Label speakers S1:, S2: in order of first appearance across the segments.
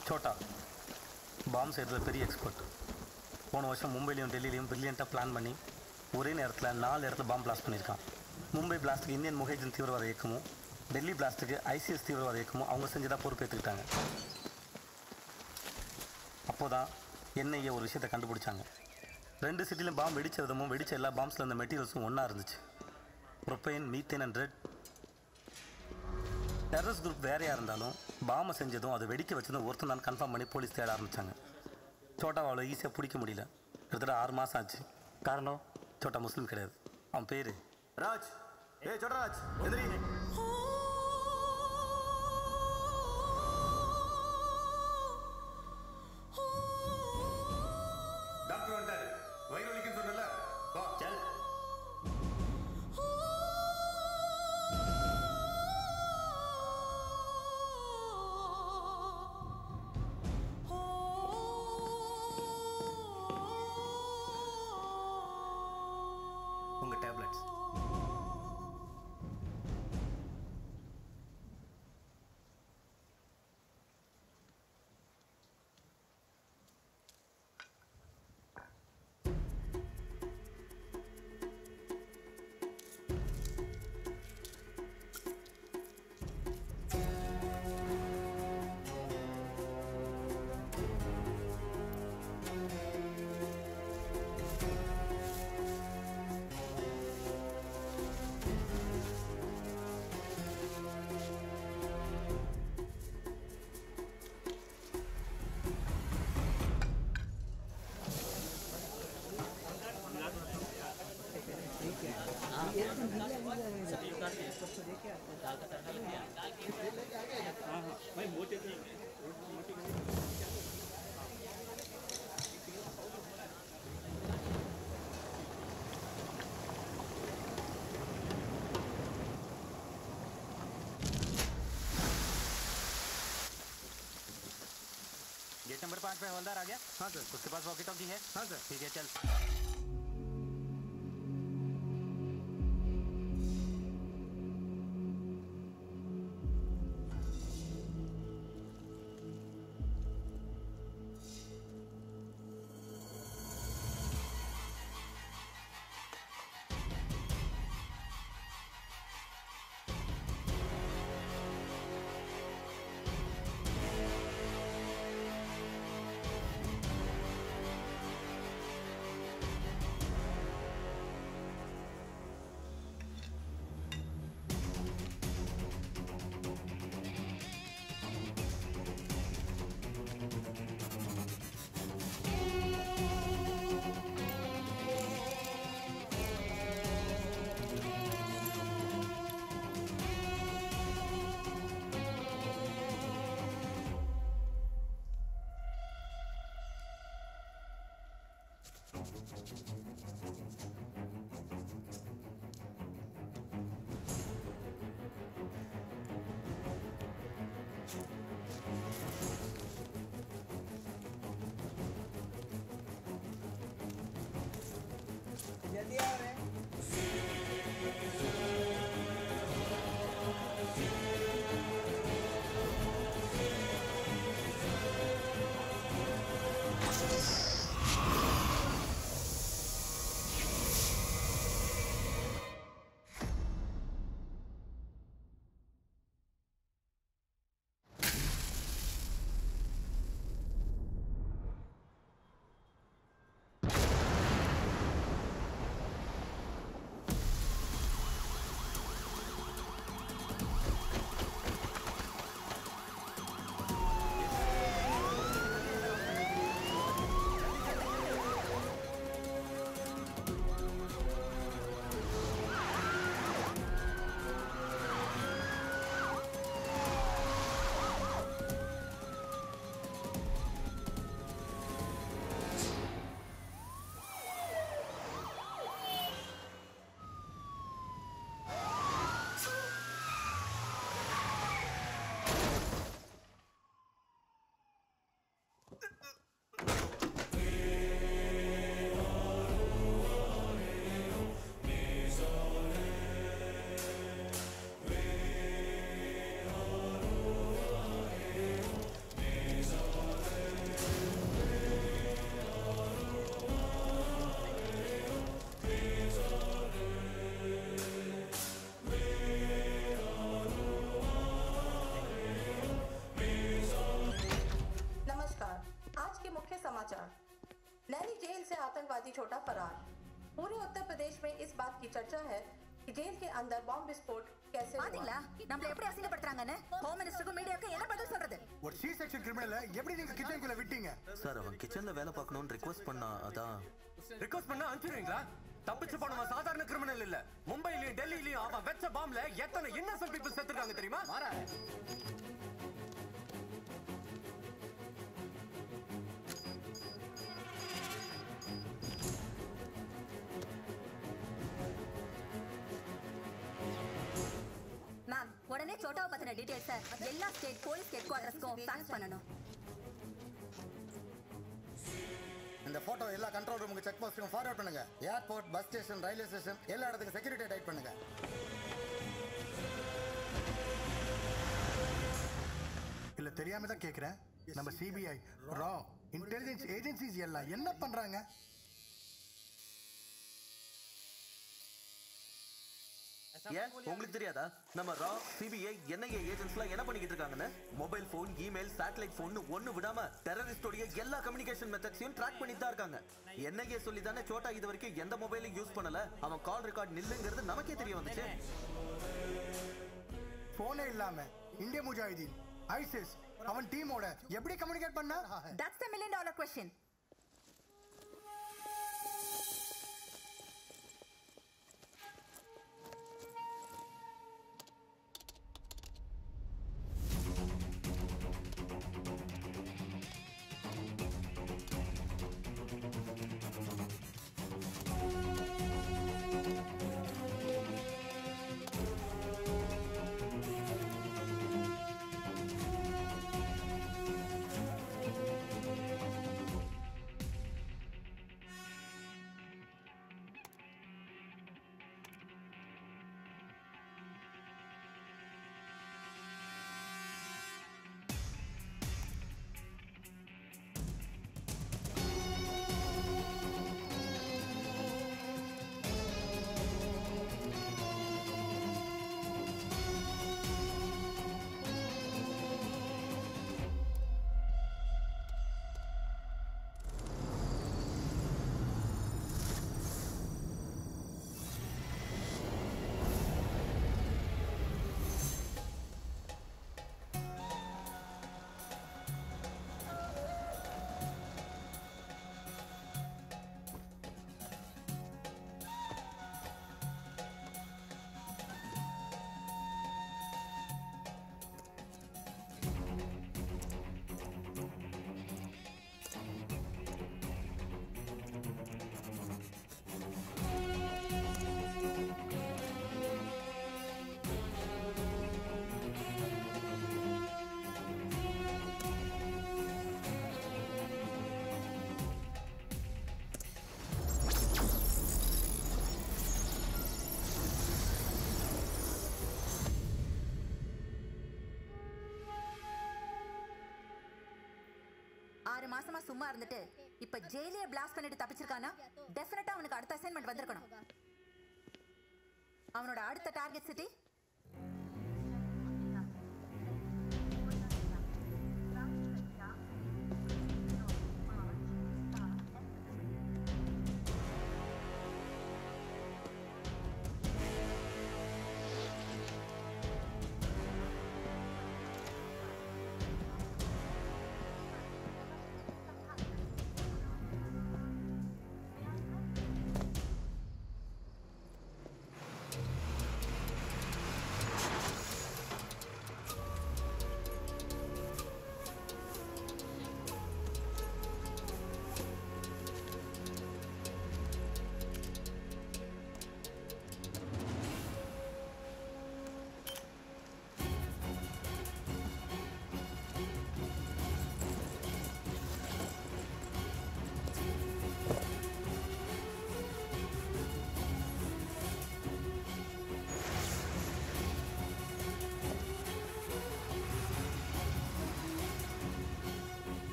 S1: சோட்டா பாம்பு செய்கிறதுல பெரிய எக்ஸ்பர்ட் போன வருஷம் மும்பைலையும் டெல்லியிலையும் பிரில்லியண்ட்டாக பிளான் பண்ணி ஒரே நேரத்தில் நாலு இடத்துல பாம்பு பிளாஸ்ட் பண்ணியிருக்கான் மும்பை பிளாஸ்ட்டுக்கு இந்தியன் முஹேஜின் தீவிரவாத இயக்கமும் டெல்லி பிளாஸ்ட்டுக்கு ஐசிஎஸ் தீவிரவாத இயக்கமும் அவங்க செஞ்சதாக பொறுப்பேற்றுக்கிட்டாங்க அப்போதான் என்ஐஏ ஒரு விஷயத்தை கண்டுபிடிச்சாங்க ரெண்டு சிட்டிலும் பாம்பு வெடிச்ச விதமும் வெடிச்ச எல்லா பாம்ஸில் இருந்த மெட்டீரியல்ஸும் ஒன்றா இருந்துச்சு propane methane and red terrorist group வேறையாக இருந்தாலும் பாம்பை செஞ்சதும் அதை வெடிக்க வச்சதும் ஒருத்தன் தான் கன்ஃபார்ம் பண்ணி போலீஸ் தேட ஆரம்பித்தாங்க சோட்டாவை அவ்வளோ ஈஸியாக பிடிக்க முடியல கிட்டத்தட்ட ஆறு மாதம் ஆச்சு காரணம் சோட்டா முஸ்லீம் கிடையாது அவன் பேர்
S2: ராஜ் ஏ சோட்டராஜ் எதிரி டாக்டர் வந்துட்டாரு வயிறு வலிக்குன்னு சொன்னல வா செல்
S1: உங்கள் டேப்லெட்ஸ் गेट नंबर पाँच पे हवलदार आ गया हाँ सर उसके पास वॉकी टॉकी है हाँ सर ठीक है चल
S3: आतंकवादी छोटा फरार पूरे उत्तर प्रदेश में इस बात की चर्चा है कि जेल के अंदर बॉम्ब विस्फोट कैसे
S4: பாத்தீங்களா
S3: हुआ
S4: நம்மள எப்படி அசிங்கப்படுத்துறாங்கன்னு ஹோம் மினிஸ்டருக்கும் மீடியாவுக்கும் என்ன பதில் சொல்றது
S5: ஒரு சி செக்ஷன் கிரிமினல எப்படி நீங்க கிச்சனுக்குள்ள விட்டீங்க
S6: சார் அவன் கிச்சன்ல வேலை பார்க்கணும்னு ரிக்வஸ்ட் பண்ணா அதான்
S7: ரிக்வஸ்ட் பண்ணா அனுப்பிடுவீங்களா தப்பிச்சு போனவன் சாதாரண கிரிமினல் இல்ல மும்பைலயும் டெல்லியிலயும் அவன் வெச்ச பாம்ல எத்தனை இன்னசென்ட் பீப்புள் செத்துருக்காங்க தெரியுமா
S4: மேம் உடனே சோட்டாவை பத்தின டீடைல்ஸ எல்லா ஸ்டேட் போலீஸ் ஹெட் குவார்டர்ஸ்க்கும் ஃபேக்ஸ் பண்ணணும்
S5: இந்த போட்டோ எல்லா கண்ட்ரோல் ரூமுக்கு செக் போஸ்ட்டுக்கும் ஃபார்வர்ட் பண்ணுங்க airport bus station railway station எல்லா இடத்துக்கும் செக்யூரிட்டி டைட் பண்ணுங்க இல்ல தெரியாம தான் கேக்குறேன் நம்ம சிபிஐ ரா இன்டெலிஜென்ஸ் ஏஜென்சிஸ் எல்லாம் என்ன பண்றாங்க
S6: ஏன் உங்களுக்கு தெரியாதா நம்ம ரா சிபிஐ என்ஐஏ ஏஜென்ட்ஸ்லாம் என்ன பண்ணிக்கிட்டு இருக்காங்கன்னு mobile phone email satellite phone ஒன்னு விடாம டெரரிஸ்டோடைய எல்லா கம்யூனிகேஷன் மெத்தட்ஸையும் ட்ராக் பண்ணிட்டு தான் இருக்காங்க என்ஐஏ சொல்லி தானே சோட்டா இது வரைக்கும் எந்த மொபைலையும் யூஸ் பண்ணல அவன் கால் ரெக்கார்ட் நில்லுங்கிறது நமக்கே தெரிய வந்துச்சு
S5: போனே இல்லாம இந்திய முஜாஹிதீன் ஐசிஸ் அவன் டீமோட எப்படி கம்யூனிகேட் பண்ணா
S4: that's the million dollar question ஆறு மாசமா சும்மா இருந்துட்டு இப்ப ஜெயிலே பிளாஸ்ட் பண்ணிட்டு தப்பிச்சிருக்கானா டெஃபினட்டா அவனுக்கு அடுத்த அசைன்மெண்ட் வந்திருக்கணும் அவனோட அடுத்த டார்கெட் சிட்டி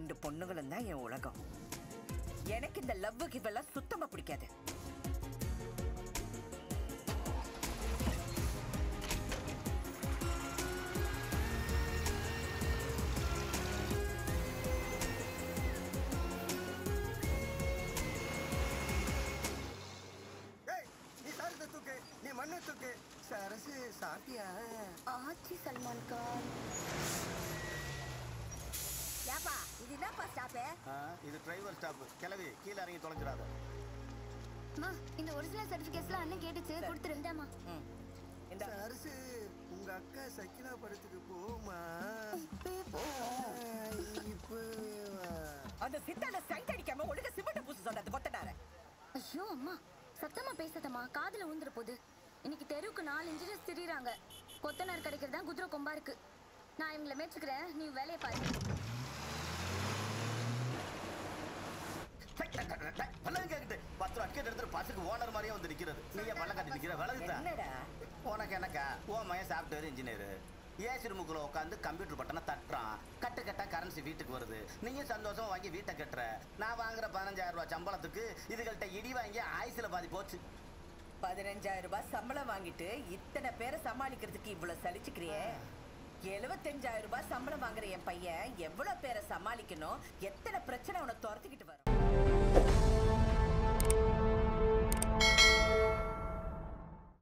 S8: ரெண்டு பொண்ணுங்களும் தான் என் உலகம் எனக்கு இந்த லவ் கிவெல்லாம் சுத்தமா பிடிக்காது
S5: ஏய் நீ சாரத்தை தூக்கு நீ மண்ணை தூக்கு சரசு சாப்பிட்டியா
S9: ஆச்சி சல்மான் கான்
S4: ஏப்பா இது என்னப்பா ஸ்டாப்பு
S5: இது டிரைவர் ஸ்டாப் கிளவி கீழே இறங்கி தொலைஞ்சிடாத
S9: அம்மா இந்த ஒரிஜினல் சர்டிபிகேட்ஸ்லாம் அண்ணன் கேட்டுச்சு கொடுத்துருந்தாமா
S8: ம். இந்த
S5: சரசு உங்க அக்கா சக்கினா படத்துக்கு போமா இப்போ
S8: அந்த சித்தால சைட் அடிக்காம ஒழுங்கா சிமெண்ட் பூசு சொன்ன அந்த கொத்தனார
S9: ஐயோ அம்மா சத்தமா பேசாதம்மா காதுல ஊந்துற போகுது இன்னைக்கு தெருவுக்கு நாலு இன்ஜினியர்ஸ் திரியுறாங்க கொத்தனார் கிடைக்கிறது தான் குதிரை கொம்பா இருக்கு நான் இவங்களை மேய்ச்சிக்கிறேன் நீ வேலையை பாரு
S5: பள்ளம் கேக்குது பத்து ரூபா டிக்கெட் எடுத்துட்டு பஸ்ஸுக்கு ஓனர் மாதிரியே வந்து நிக்கிறது நீ ஏன் பள்ளம் கட்டி நிக்கிற விலகுதா
S8: என்னடா
S5: உனக்கு எனக்கா உன் மகன் சாஃப்ட்வேர் இன்ஜினியர் ஏசி ரூமுக்குள்ள உட்காந்து கம்ப்யூட்டர் பட்டனை தட்டுறான் கட்டு கட்டா கரன்சி வீட்டுக்கு வருது நீயும் சந்தோஷம் வாங்கி வீட்டை கட்டுற நான் வாங்குற பதினஞ்சாயிரம் ரூபாய் சம்பளத்துக்கு இதுகள்கிட்ட இடி வாங்கி ஆயுசுல பாதி போச்சு
S8: பதினஞ்சாயிரம் ரூபாய் சம்பளம் வாங்கிட்டு இத்தனை பேரை சமாளிக்கிறதுக்கு இவ்வளவு சலிச்சுக்கிறியே எழுபத்தஞ்சாயிரம் ரூபாய் சம்பளம் வாங்குற என் பையன் எவ்வளவு பேரை சமாளிக்கணும் எத்தனை பிரச்சனை உனக்கு துரத்திக்கிட்டு வரும்